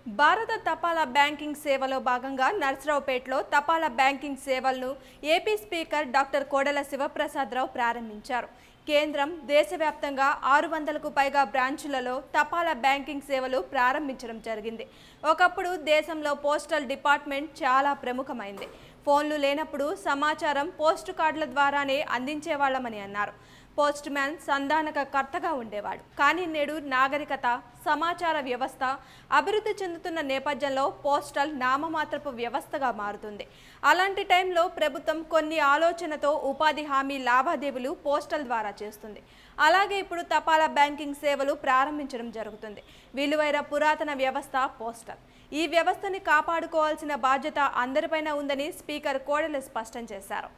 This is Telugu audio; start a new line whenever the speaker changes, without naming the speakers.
భారత తపాలా బ్యాంకింగ్ సేవలో భాగంగా నర్సరావుపేటలో తపాలా బ్యాంకింగ్ సేవలను AP speaker doctor Kodela Siva Prasada Rao ప్రారంభించారు కేంద్రం దేశవ్యాప్తంగా ఆరు వందలకు పైగా బ్రాంచులలో తపాలా బ్యాంకింగ్ సేవలు ప్రారంభించడం జరిగింది ఒకప్పుడు దేశంలో పోస్టల్ డిపార్ట్మెంట్ చాలా ప్రముఖమైంది ఫోన్లు లేనప్పుడు సమాచారం పోస్ట్ కార్డుల ద్వారానే అందించేవాళ్ళమని అన్నారు పోస్ట్ మ్యాన్ సంధానక కర్తగా ఉండేవాడు కానీ నేడు నాగరికత సమాచార వ్యవస్థ అభివృద్ధి చెందుతున్న నేపథ్యంలో పోస్టల్ నామమాత్రపు వ్యవస్థగా మారుతుంది అలాంటి టైంలో ప్రభుత్వం కొన్ని ఆలోచనతో ఉపాధి హామీ లావాదేవీలు పోస్టల్ ద్వారా చేస్తుంది అలాగే ఇప్పుడు తపాలా బ్యాంకింగ్ సేవలు ప్రారంభించడం జరుగుతుంది విలువైన పురాతన వ్యవస్థ పోస్టల్ ఈ వ్యవస్థని కాపాడుకోవాల్సిన బాధ్యత అందరిపైన ఉందని స్పీకర్ కోడెల స్పష్టం చేశారు